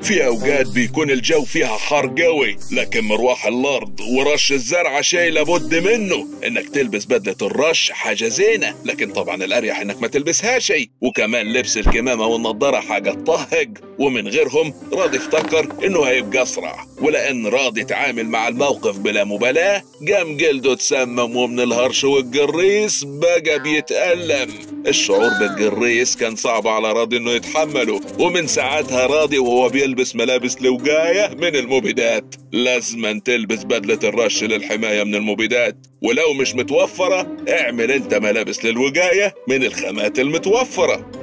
في اوقات بيكون الجو فيها حر قوي لكن مروح الارض ورش الزرعه شيء لابد منه انك تلبس بدله الرش حاجه زينه لكن طبعا الاريح انك ما تلبسها شيء وكمان لبس الكمامه والنضاره حاجه تطهق ومن غيرهم راضي افتكر انه هيبقى اسرع ولان راضي تعامل مع الموقف بلا مبالاه قام جلده تسمم ومن الهرش والجريس بقى بيتألم الشعور بالجريس كان صعب على راضي انه يتحمله ومن ساعتها راضي وهو بيلبس ملابس لوقاية من المبيدات لازما تلبس بدلة الرش للحماية من المبيدات ولو مش متوفرة اعمل انت ملابس للوقاية من الخامات المتوفرة